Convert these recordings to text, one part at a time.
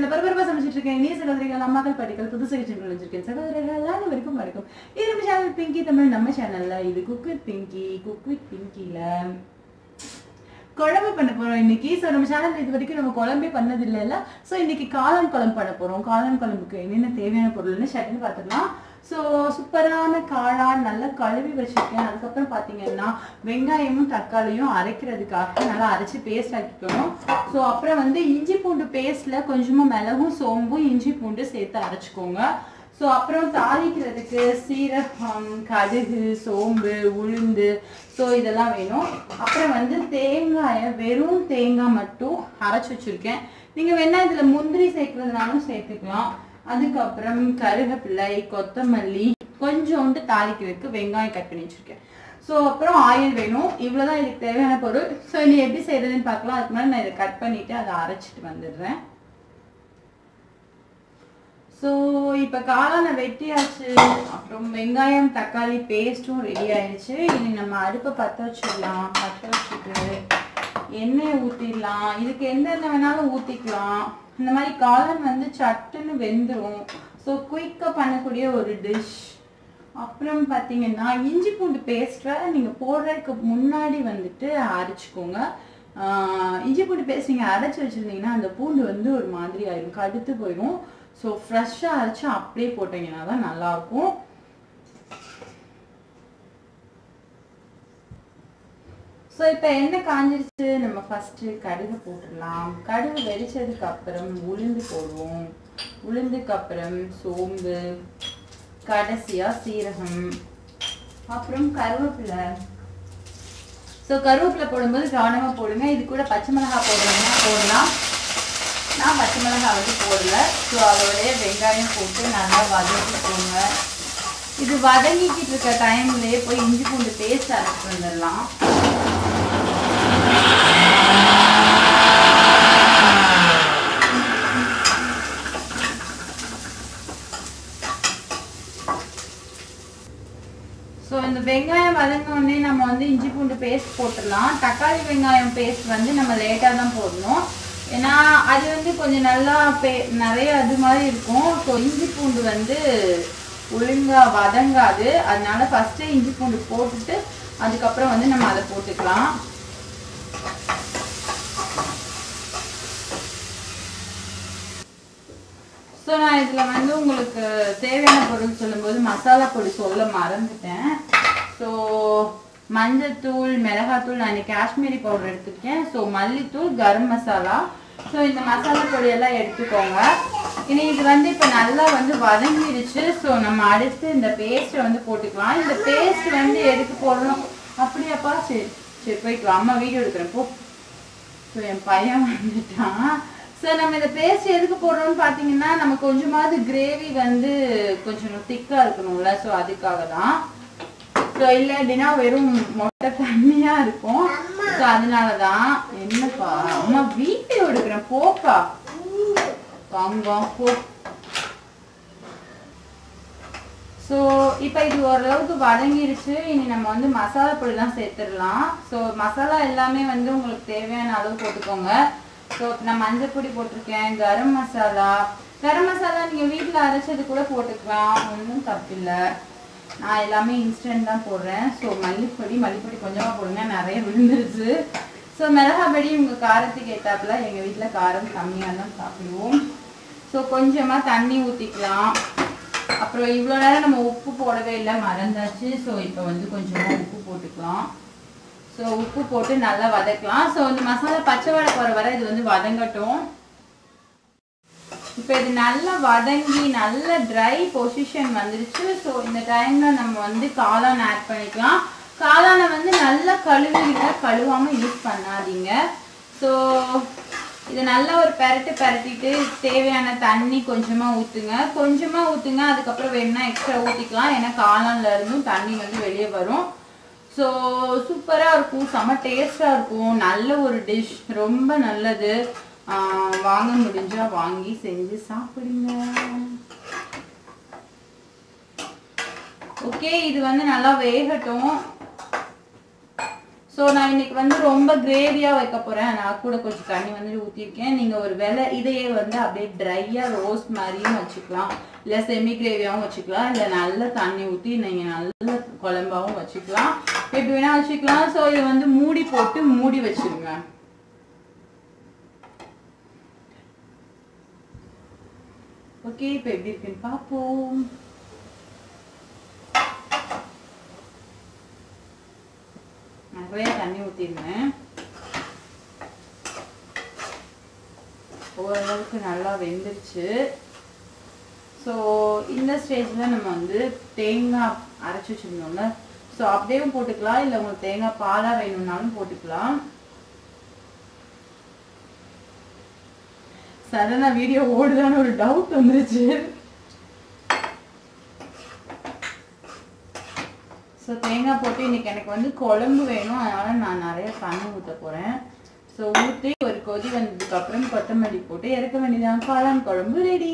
கிச்சன்ல பரபரப்பா சமைச்சிட்டு இருக்கேன் இனிய சகோதரிகள் அம்மாக்கள் படிகள் புது கிச்சன்கள் வச்சிருக்கேன் சகோதரர்கள் அனைவருக்கும் வணக்கம் இது நம்ம சேனல் பிங்கி தமிழ் நம்ம சேனல்ல இது cook with Pinky cook with பிங்கில குழம்பு பண்ண போறோம் இன்னைக்கு ஸோ நம்ம சேனல் இது வரைக்கும் நம்ம குழம்பே பண்ணது இல்லைல்ல ஸோ இன்னைக்கு காளான் குழம்பு பண்ண போறோம் காளான் குழம்புக்கு என்னென்ன தேவையான பொருள்னு சட்டுன்னு பார்த்துக்கலாம் ஸோ சூப்பரான காளான் நல்லா கழுவி வச்சிருக்கேன் அதுக்கப்புறம் பார்த்தீங்கன்னா வெங்காயமும் தக்காளியும் அரைக்கிறதுக்காக நல்லா அரைச்சி பேஸ்ட் ஆக்கிக்கணும் ஸோ அப்புறம் வந்து இஞ்சி பூண்டு பேஸ்ட்ல கொஞ்சமாக மிளகும் சோம்பும் இஞ்சி பூண்டு சேர்த்து அரைச்சிக்கோங்க ஸோ அப்புறம் தாளிக்கிறதுக்கு சீரகம் கடுகு சோம்பு உளுந்து ஸோ இதெல்லாம் வேணும் அப்புறம் வந்து தேங்காயை வெறும் தேங்காய் மட்டும் அரைச்சி வச்சிருக்கேன் நீங்கள் வேணா இதில் முந்திரி சேர்க்கறதுனாலும் சேர்த்துக்கலாம் அதுக்கப்புறம் கருவேப்பிலை கொத்தமல்லி கொஞ்சோண்டு தாளிக்கிறதுக்கு வெங்காயம் கட் பண்ணி வச்சிருக்கேன் ஸோ அப்புறம் ஆயில் வேணும் இவ்வளோதான் இதுக்கு தேவையான பொருள் ஸோ இனி எப்படி செய்யறதுன்னு பார்க்கலாம் அதுக்கு முன்னாடி நான் இதை கட் பண்ணிட்டு அதை அரைச்சிட்டு வந்துடுறேன் ஸோ இப்போ காளானை வெட்டியாச்சு அப்புறம் வெங்காயம் தக்காளி பேஸ்ட்டும் ரெடி ஆயிடுச்சு இனி நம்ம அடுப்பை பற்ற வச்சிடலாம் பற்ற வச்சுட்டு எண்ணெய் ஊற்றிடலாம் இதுக்கு எந்தெண்ணெய் வேணாலும் ஊற்றிக்கலாம் இந்த மாதிரி காளான் வந்து சட்டுன்னு வெந்துடும் ஸோ குயிக்காக பண்ணக்கூடிய ஒரு டிஷ் அப்புறம் பார்த்தீங்கன்னா இஞ்சி பூண்டு பேஸ்ட்டை நீங்கள் போடுறதுக்கு முன்னாடி வந்துட்டு அரைச்சிக்கோங்க ஆஹ் இஞ்சி பூண்டு பேஸ்ட் நீங்கள் அரைச்சி வச்சுருந்தீங்கன்னா அந்த பூண்டு வந்து ஒரு மாதிரி ஆயிடும் கடுத்து போயிடும் ஸோ ஃப்ரெஷ்ஷாக அரைச்சி அப்படியே போட்டிங்கன்னா தான் நல்லாயிருக்கும் ஸோ இப்போ எண்ணெய் காஞ்சிருச்சு நம்ம ஃபஸ்ட்டு கடுகு போட்டுடலாம் கடுகு வெடிச்சதுக்கு அப்புறம் உளுந்து போடுவோம் உளுந்துக்கு அப்புறம் சோம்பு கடைசியாக சீரகம் அப்புறம் கருவேப்பிலை ஸோ கருவேப்பிலை போடும்போது கவனமாக போடுங்க இது கூட பச்சை மிளகாய் போடுறீங்கன்னா போடலாம் நான் பச்சை மிளகாய் வந்து போடல ஸோ அதோடய வெங்காயம் போட்டு நல்லா வதக்கிக்கோங்க இது வதங்கிக்கிட்டு இருக்க டைம்லேயே போய் இஞ்சி பூண்டு பேஸ்ட் அரைச்சிட்டு வந்துடலாம் ஸோ இந்த வெங்காயம் வதங்கின உடனே நம்ம வந்து இஞ்சி பூண்டு பேஸ்ட் போட்டுடலாம் தக்காளி வெங்காயம் பேஸ்ட் வந்து நம்ம லேட்டாக தான் போடணும் ஏன்னா அது வந்து கொஞ்சம் நல்லா பே நிறைய அது மாதிரி இருக்கும் ஸோ இஞ்சி பூண்டு வந்து ஒழுங்கா வதங்காது அதனால ஃபஸ்ட்டு இஞ்சி பூண்டு போட்டுட்டு அதுக்கப்புறம் வந்து நம்ம அதை போட்டுக்கலாம் ஸோ நான் இதில் வந்து உங்களுக்கு தேவையான பொருள் சொல்லும்போது மசாலா பொடி சொல்ல மறந்துட்டேன் ஸோ மஞ்சத்தூள் மிளகாத்தூள் நான் இன்னைக்கு காஷ்மீரி பவுடர் எடுத்துருக்கேன் ஸோ மல்லித்தூள் கரம் மசாலா ஸோ இந்த மசாலா பொடியெல்லாம் எடுத்துக்கோங்க இனி இது வந்து இப்போ நல்லா வந்து வதங்கிடுச்சு ஸோ நம்ம அடுத்து இந்த பேஸ்ட்டை வந்து போட்டுக்கலாம் இந்த பேஸ்ட் வந்து எதுக்கு போடணும் அப்படியாப்பா சரி சரி போய்ட்டு வா. அம்மா வீடியோ எடுக்கிறேன் போ ஸோ என் பையன் வந்துட்டான் ஸோ நம்ம இந்த பேஸ்ட் எதுக்கு போடுறோம்னு பார்த்தீங்கன்னா நம்ம கொஞ்சமாவது கிரேவி வந்து கொஞ்சம் திக்காக இருக்கணும்ல ஸோ அதுக்காக தான் ஸோ இல்லை அப்படின்னா வெறும் மொட்டை தண்ணியாக இருக்கும் ஸோ அதனால தான் என்னப்பா அம்மா வீட்டை எடுக்கிறேன் போப்பா தங்கம் போ ஸோ இப்போ இது ஓரளவுக்கு வதங்கிருச்சு இனி நம்ம வந்து மசாலா பொடிலாம் சேர்த்துடலாம் ஸோ மசாலா எல்லாமே வந்து உங்களுக்கு தேவையான அளவு போட்டுக்கோங்க ஸோ நான் மஞ்சள் பொடி போட்டிருக்கேன் கரம் மசாலா கரம் மசாலா நீங்கள் வீட்டில் அரைச்சது கூட போட்டுக்கலாம் ஒன்றும் தப்பில்லை நான் எல்லாமே இன்ஸ்டன்ட் தான் போடுறேன் ஸோ மல்லிப்பொடி மல்லிப்பொடி கொஞ்சமாக போடுங்க நிறைய விழுந்துருச்சு ஸோ மிளகாப்பொடி உங்கள் காரத்துக்கு ஏற்றாப்புல எங்கள் வீட்டில் காரம் கம்மியாக தான் சாப்பிடுவோம் ஸோ கொஞ்சமாக தண்ணி ஊற்றிக்கலாம் அப்புறம் இவ்வளோ நேரம் நம்ம உப்பு போடவே இல்லை மறந்தாச்சு ஸோ இப்போ வந்து கொஞ்சமாக உப்பு போட்டுக்கலாம் ஸோ உப்பு போட்டு நல்லா வதக்கலாம் ஸோ இந்த மசாலா பச்சை வாடை போகிற வரை இது வந்து வதங்கட்டும் இப்போ இது நல்லா வதங்கி நல்ல ட்ரை பொசிஷன் வந்துருச்சு ஸோ இந்த டைமில் நம்ம வந்து காளான் ஆட் பண்ணிக்கலாம் காளானை வந்து நல்லா கழுவிங்க கழுவாமல் யூஸ் பண்ணாதீங்க ஸோ இது நல்லா ஒரு பெரட்டு பெரட்டிட்டு தேவையான தண்ணி கொஞ்சமாக ஊற்றுங்க கொஞ்சமாக ஊற்றுங்க அதுக்கப்புறம் வேணும்னா எக்ஸ்ட்ரா ஊற்றிக்கலாம் ஏன்னா காளான்ல இருந்தும் தண்ணி வந்து வெளியே வரும் ஸோ சூப்பராக இருக்கும் செம்ம டேஸ்டாக இருக்கும் நல்ல ஒரு டிஷ் ரொம்ப நல்லது ஆஹ் வாங்க முடிஞ்சா வாங்கி செஞ்சு சாப்பிடுங்க ஓகே இது வந்து நல்லா வேகட்டும் ஸோ நான் இன்னைக்கு வந்து ரொம்ப கிரேவியா வைக்க போறேன் நான் கூட கொஞ்சம் தண்ணி வந்து ஊற்றிருக்கேன் நீங்க ஒரு வெலை இதையே வந்து அப்படியே ட்ரையா ரோஸ்ட் மாதிரியும் வச்சுக்கலாம் இல்லை செமி கிரேவியாவும் வச்சுக்கலாம் இல்லை நல்ல தண்ணி ஊற்றி நீங்க நல்ல குழம்பாவும் வச்சுக்கலாம் எப்படி வேணா வச்சுக்கலாம் ஸோ இதை வந்து மூடி போட்டு மூடி வச்சிருங்க ஓகே இப்போ எப்படி இருக்குன்னு பார்ப்போம் நிறைய தண்ணி ஊற்றிருந்தேன் ஓரளவுக்கு நல்லா வெந்துருச்சு ஸோ இந்த ஸ்டேஜில் நம்ம வந்து தேங்காய் அரைச்சி வச்சுருந்தோம்ல ஸோ அப்படியே போட்டுக்கலாம் இல்லை உங்களுக்கு தேங்காய் பாலாக வேணும்னாலும் போட்டுக்கலாம் சடனா வீடியோ ஓடுதான்னு ஒரு டவுட் வந்துருச்சு ஸோ தேங்காய் போட்டு இன்னைக்கு எனக்கு வந்து குழம்பு வேணும் அதனால நான் நிறைய தண்ணி ஊற்ற போகிறேன் ஸோ ஊற்றி ஒரு கொதி வந்ததுக்கு அப்புறம் கொத்தமல்லி போட்டு இறக்க வேண்டியதான் காளான் குழம்பு ரெடி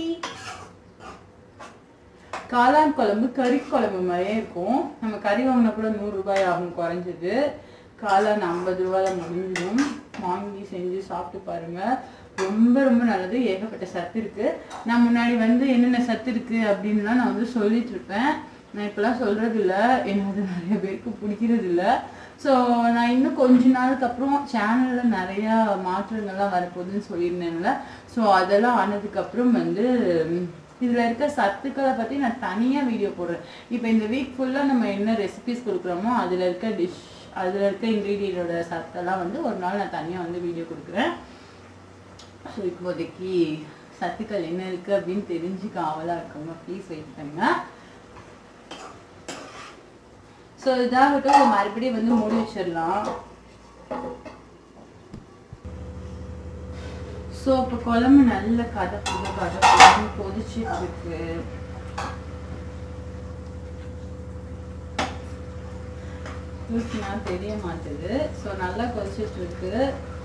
காளான் குழம்பு கறி குழம்பு மாதிரியே இருக்கும் நம்ம கறி வாங்கினா கூட நூறு ரூபாய் ஆகும் குறைஞ்சது காளான் ஐம்பது ரூபாயில முடிஞ்சிடும் வாங்கி செஞ்சு சாப்பிட்டு பாருங்க ரொம்ப ரொம்ப நல்லது ஏகப்பட்ட சத்து இருக்கு நான் முன்னாடி வந்து என்னென்ன சத்து இருக்கு அப்படின்லாம் நான் வந்து சொல்லிட்டு இருப்பேன் நான் இப்பெல்லாம் சொல்றது இல்ல எனக்கு அது நிறைய பேருக்கு பிடிக்கிறது இல்ல ஸோ நான் இன்னும் கொஞ்ச நாளுக்கு அப்புறம் சேனல்ல நிறைய மாற்றங்கள்லாம் வரப்போகுதுன்னு சொல்லியிருந்தேன்ல ஸோ அதெல்லாம் ஆனதுக்கு அப்புறம் வந்து ம், இதுல இருக்க சத்துக்களை பத்தி நான் தனியா வீடியோ போடுறேன் இப்போ இந்த வீக் ஃபுல்லா நம்ம என்ன ரெசிபிஸ் கொடுக்குறோமோ அதுல இருக்க டிஷ் அதுல இருக்க இன்க்ரீடியண்டோட சத்தெல்லாம் வந்து ஒரு நாள் நான் தனியா வந்து வீடியோ கொடுக்குறேன் ஸோ இப்போதைக்கு சத்துக்கள் என்ன இருக்கு அப்படின்னு தெரிஞ்சுக்க ஆவலா இருக்கவங்க ப்ளீஸ் வெயிட் பண்ணுங்க ஸோ இதாகட்டும் மறுபடியும் வந்து மூடி வச்சிடலாம் ஸோ இப்போ குழம்பு நல்ல கதை புது கதை புதுன்னு கொதிச்சுட்டு இருக்கு தூக்கினா தெரிய மாட்டுது ஸோ நல்லா கொதிச்சிட்டு இருக்கு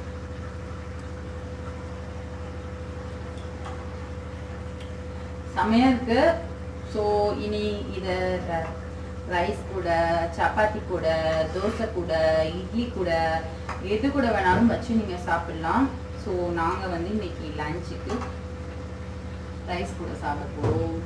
செமையா இருக்கு ஸோ இனி இதை ரைஸ் கூட சப்பாத்தி கூட தோசை கூட இட்லி கூட எது கூட வேணாலும் வச்சு நீங்கள் சாப்பிடலாம் ஸோ நாங்கள் வந்து இன்னைக்கு லஞ்சுக்கு ரைஸ் கூட சாப்பிட போகிறோம்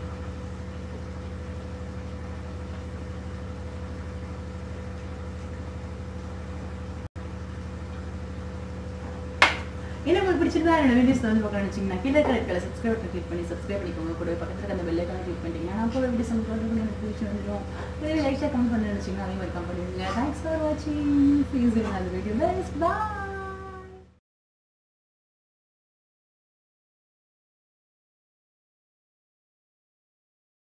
என்ன உங்களுக்கு பிடிச்சிருந்தா என்னோட வீடியோஸ் வந்து பார்க்க நினச்சிங்கன்னா கீழே இருக்கிற சப்ஸ்கிரைப் கிளிக் பண்ணி சப்ஸ்கிரைப் பண்ணிக்கோங்க கூட பக்கத்தில் அந்த பெல்லைக்கான கிளிக் பண்ணிட்டீங்கன்னா நான் போகிற வீடியோஸ் உங்களுக்கு எனக்கு பிடிச்சி வந்துடும் இதே லைட்டாக கமெண்ட் பண்ண நினச்சிங்கன்னா அதே மாதிரி கமெண்ட் பண்ணுங்க தேங்க்ஸ் ஃபார் வாட்சிங் ப்ளீஸ் அந்த வீடியோ பெஸ்ட் பாய்